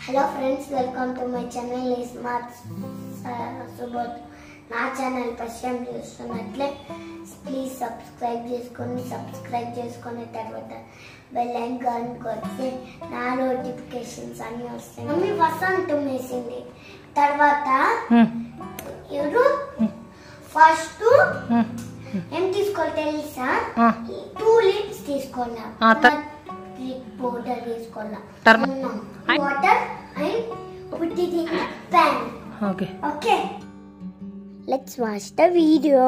Hello friends welcome to my channel smart Subodh నా ఛానల్ పరిచయం చేస్తున్నట్లే ప్లీజ్ సబ్స్క్రైబ్ చేసుకొని సబ్స్క్రైబ్ చేసుకున్న తర్వాత బెల్ ఐకాన్ కొడితే నా నోటిఫికేషన్స్ అన్నీ వస్తాయి మమ్మీ వసంతం వేసింది తర్వాత ఎవరు ఫస్ట్ ఏం తీసుకోవాలి తెలుసా ఆ. టూ లిప్స్ తీసుకోవాలా ఆ, త- పౌడర్ తీసుకోవాలా తర్వా- వాటర్ అండ్ పుట్టిది pan okay okay let's watch the video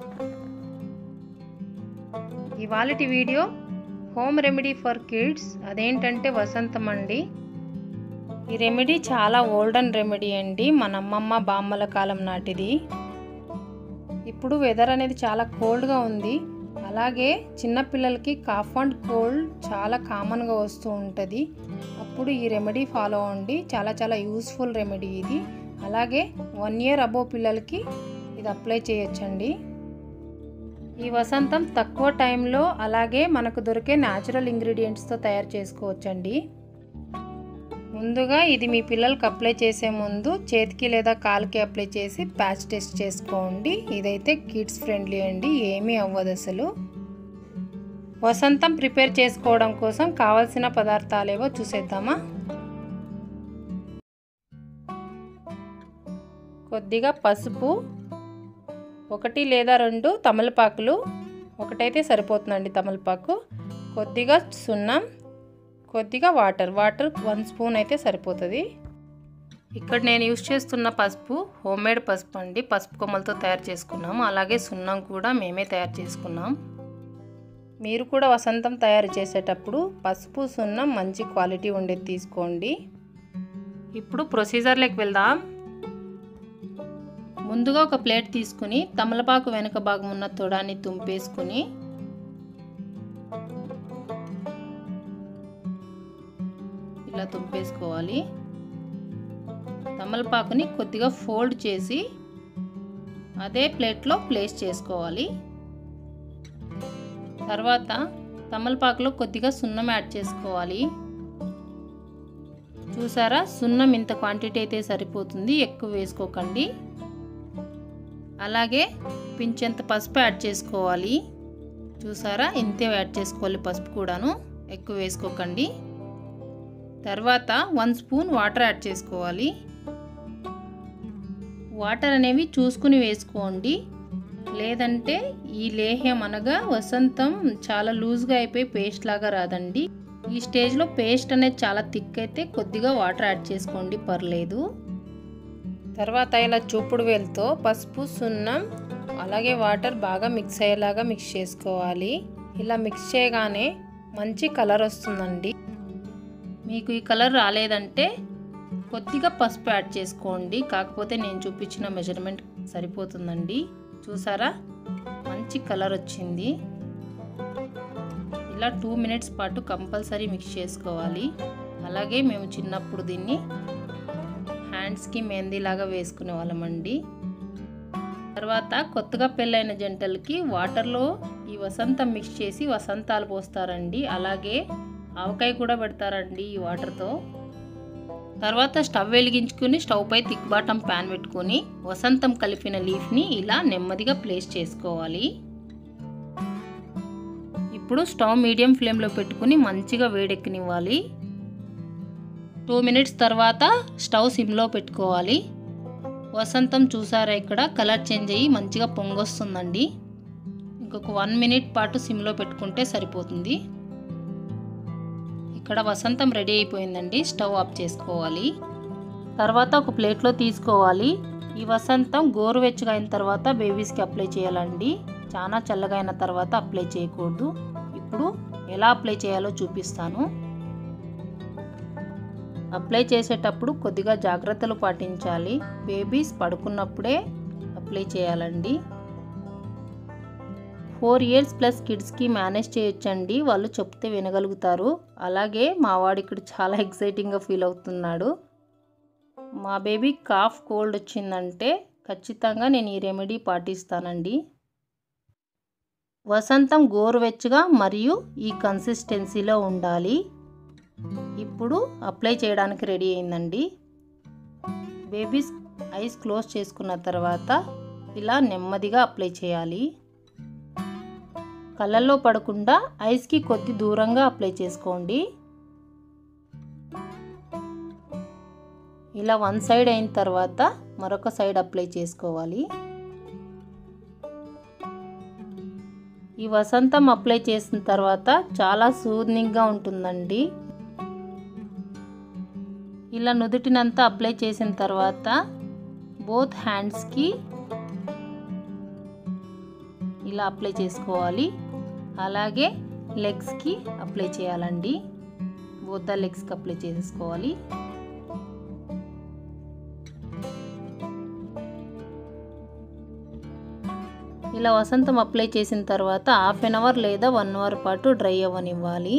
ఇవాళటి video home remedy for kids అదేంటంటే వసంతం అండి ఈ రెమెడీ చాలా ఓల్డెన్ రెమెడీ అండి మన అమ్మమ్మ బామ్మల కాలం నాటిది ఇప్పుడు వెదర్ అనేది చాలా కోల్డ్గా ఉంది అలాగే చిన్నపిల్లలకి కాఫ్ అండ్ కోల్డ్ చాలా కామన్గా వస్తూ ఉంటుంది అప్పుడు ఈ రెమెడీ ఫాలో అవ్వండి చాలా చాలా యూస్ఫుల్ రెమెడీ ఇది అలాగే వన్ ఇయర్ అబో పిల్లలకి ఇది అప్లై చేయొచ్చండి ఈ వసంతం తక్కువ టైంలో అలాగే మనకు దొరికే న్యాచురల్ ఇంగ్రీడియంట్స్తో తయారు చేసుకోవచ్చండి ముందుగా ఇది మీ పిల్లలకి అప్లై చేసే ముందు చేతికి లేదా కాలుకి అప్లై చేసి ప్యాచ్ టెస్ట్ చేసుకోండి ఇదైతే కిడ్స్ ఫ్రెండ్లీ అండి ఏమీ అవ్వదు అసలు వసంతం ప్రిపేర్ చేసుకోవడం కోసం కావాల్సిన పదార్థాలేవో చూసేద్దామా కొద్దిగా పసుపు ఒకటి లేదా రెండు తమలపాకులు ఒకటైతే సరిపోతుందండి తమలపాకు కొద్దిగా సున్నం కొద్దిగా వాటర్ వాటర్ వన్ స్పూన్ అయితే సరిపోతుంది ఇక్కడ నేను యూస్ చేస్తున్న పసుపు హోమ్ మేడ్ పసుపు అండి పసుపు కొమ్మలతో తయారు చేసుకున్నాము అలాగే సున్నం కూడా మేమే తయారు చేసుకున్నాం మీరు కూడా వసంతం తయారు చేసేటప్పుడు పసుపు సున్నం మంచి క్వాలిటీ ఉండేది తీసుకోండి ఇప్పుడు ప్రొసీజర్లోకి వెళ్దాం ముందుగా ఒక ప్లేట్ తీసుకుని తమలపాకు వెనుక భాగం ఉన్న తొడాన్ని తుంపేసుకుని ఇలా తుంపేసుకోవాలి తమలపాకుని కొద్దిగా ఫోల్డ్ చేసి అదే ప్లేట్లో ప్లేస్ చేసుకోవాలి తర్వాత తమలపాకులో కొద్దిగా సున్నం యాడ్ చేసుకోవాలి చూసారా సున్నం ఇంత క్వాంటిటీ అయితే సరిపోతుంది ఎక్కువ వేసుకోకండి అలాగే పించెంత పసుపు యాడ్ చేసుకోవాలి చూసారా ఇంతే యాడ్ చేసుకోవాలి పసుపు కూడాను ఎక్కువ వేసుకోకండి తర్వాత వన్ స్పూన్ వాటర్ యాడ్ చేసుకోవాలి వాటర్ అనేవి చూసుకుని వేసుకోండి లేదంటే ఈ లేహ్యం అనగా వసంతం చాలా లూజ్గా అయిపోయి పేస్ట్ లాగా రాదండి ఈ స్టేజ్లో పేస్ట్ అనేది చాలా థిక్ అయితే కొద్దిగా వాటర్ యాడ్ చేసుకోండి పర్లేదు తర్వాత ఇలా చూపుడు వేలుతో పసుపు సున్నం అలాగే వాటర్ బాగా మిక్స్ అయ్యేలాగా మిక్స్ చేసుకోవాలి ఇలా మిక్స్ చేయగానే మంచి కలర్ వస్తుందండి మీకు ఈ కలర్ రాలేదంటే కొద్దిగా పసుపు యాడ్ చేసుకోండి కాకపోతే నేను చూపించిన మెజర్మెంట్ సరిపోతుందండి చూసారా మంచి కలర్ వచ్చింది ఇలా టూ మినిట్స్ పాటు కంపల్సరీ మిక్స్ చేసుకోవాలి అలాగే మేము చిన్నప్పుడు దీన్ని హ్యాండ్స్కి మెహందీ లాగా వేసుకునే వాళ్ళమండి తర్వాత కొత్తగా పెళ్ళైన జంటలకి వాటర్లో ఈ వసంతం మిక్స్ చేసి వసంతాలు పోస్తారండి అలాగే ఆవకాయ కూడా పెడతారండి ఈ వాటర్తో తర్వాత స్టవ్ వెలిగించుకుని స్టవ్ పై థిక్ బాటం ప్యాన్ పెట్టుకొని వసంతం కలిపిన లీఫ్ని ఇలా నెమ్మదిగా ప్లేస్ చేసుకోవాలి ఇప్పుడు స్టవ్ మీడియం ఫ్లేమ్లో పెట్టుకుని మంచిగా వేడెక్కనివ్వాలి టూ మినిట్స్ తర్వాత స్టవ్ సిమ్లో పెట్టుకోవాలి వసంతం చూసారా ఇక్కడ కలర్ చేంజ్ అయ్యి మంచిగా పొంగొస్తుందండి ఇంకొక వన్ మినిట్ పాటు సిమ్లో పెట్టుకుంటే సరిపోతుంది ఇక్కడ వసంతం రెడీ అయిపోయిందండి స్టవ్ ఆఫ్ చేసుకోవాలి తర్వాత ఒక ప్లేట్లో తీసుకోవాలి ఈ వసంతం గోరువెచ్చగా అయిన తర్వాత బేబీస్కి అప్లై చేయాలండి చాలా చల్లగా అయిన తర్వాత అప్లై చేయకూడదు ఇప్పుడు ఎలా అప్లై చేయాలో చూపిస్తాను అప్లై చేసేటప్పుడు కొద్దిగా జాగ్రత్తలు పాటించాలి బేబీస్ పడుకున్నప్పుడే అప్లై చేయాలండి ఫోర్ ఇయర్స్ ప్లస్ కిడ్స్కి మేనేజ్ చేయొచ్చండి వాళ్ళు చెప్తే వినగలుగుతారు అలాగే మా వాడు ఇక్కడ చాలా ఎక్సైటింగ్గా ఫీల్ అవుతున్నాడు మా బేబీ కాఫ్ కోల్డ్ వచ్చిందంటే ఖచ్చితంగా నేను ఈ రెమెడీ పాటిస్తానండి వసంతం గోరువెచ్చగా మరియు ఈ కన్సిస్టెన్సీలో ఉండాలి ఇప్పుడు అప్లై చేయడానికి రెడీ అయిందండి బేబీస్ ఐస్ క్లోజ్ చేసుకున్న తర్వాత ఇలా నెమ్మదిగా అప్లై చేయాలి కళ్ళల్లో పడకుండా ఐస్కి కొద్ది దూరంగా అప్లై చేసుకోండి ఇలా వన్ సైడ్ అయిన తర్వాత మరొక సైడ్ అప్లై చేసుకోవాలి ఈ వసంతం అప్లై చేసిన తర్వాత చాలా సూదింగ్గా ఉంటుందండి ఇలా నుదుటినంతా అప్లై చేసిన తర్వాత బోత్ హ్యాండ్స్కి ఇలా అప్లై చేసుకోవాలి అలాగే లెగ్స్కి అప్లై చేయాలండి బోత్ ద లెగ్స్కి అప్లై చేసుకోవాలి ఇలా వసంతం అప్లై చేసిన తర్వాత హాఫ్ అన్ అవర్ లేదా వన్ అవర్ పాటు డ్రై అవ్వనివ్వాలి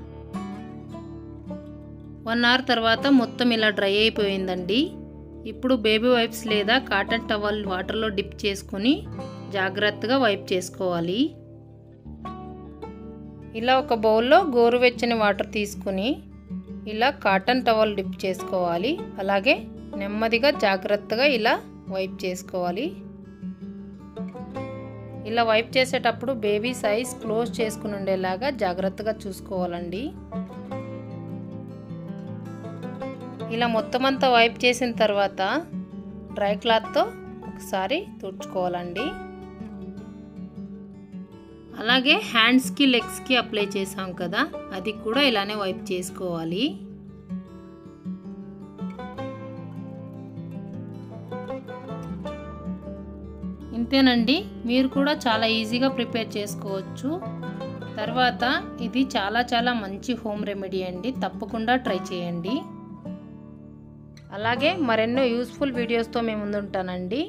వన్ అవర్ తర్వాత మొత్తం ఇలా డ్రై అయిపోయిందండి ఇప్పుడు బేబీ వైప్స్ లేదా కాటన్ టవల్ వాటర్లో డిప్ చేసుకొని జాగ్రత్తగా వైప్ చేసుకోవాలి ఇలా ఒక బౌల్లో గోరువెచ్చని వాటర్ తీసుకుని ఇలా కాటన్ టవల్ డిప్ చేసుకోవాలి అలాగే నెమ్మదిగా జాగ్రత్తగా ఇలా వైప్ చేసుకోవాలి ఇలా వైప్ చేసేటప్పుడు బేబీ సైజ్ క్లోజ్ చేసుకుని ఉండేలాగా జాగ్రత్తగా చూసుకోవాలండి ఇలా మొత్తం అంతా వైప్ చేసిన తర్వాత డ్రై క్లాత్తో ఒకసారి తుడుచుకోవాలండి అలాగే హ్యాండ్స్కి లెగ్స్కి అప్లై చేసాం కదా అది కూడా ఇలానే వైప్ చేసుకోవాలి ఇంతేనండి మీరు కూడా చాలా ఈజీగా ప్రిపేర్ చేసుకోవచ్చు తర్వాత ఇది చాలా చాలా మంచి హోమ్ రెమెడీ అండి తప్పకుండా ట్రై చేయండి అలాగే మరెన్నో యూస్ఫుల్ వీడియోస్తో మేము ముందుంటానండి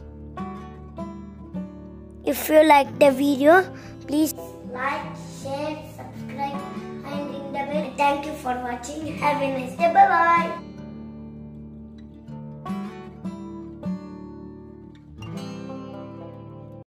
If you like the video, please like, share, subscribe, and ring the bell. Thank you for watching. Have a nice day. Bye bye.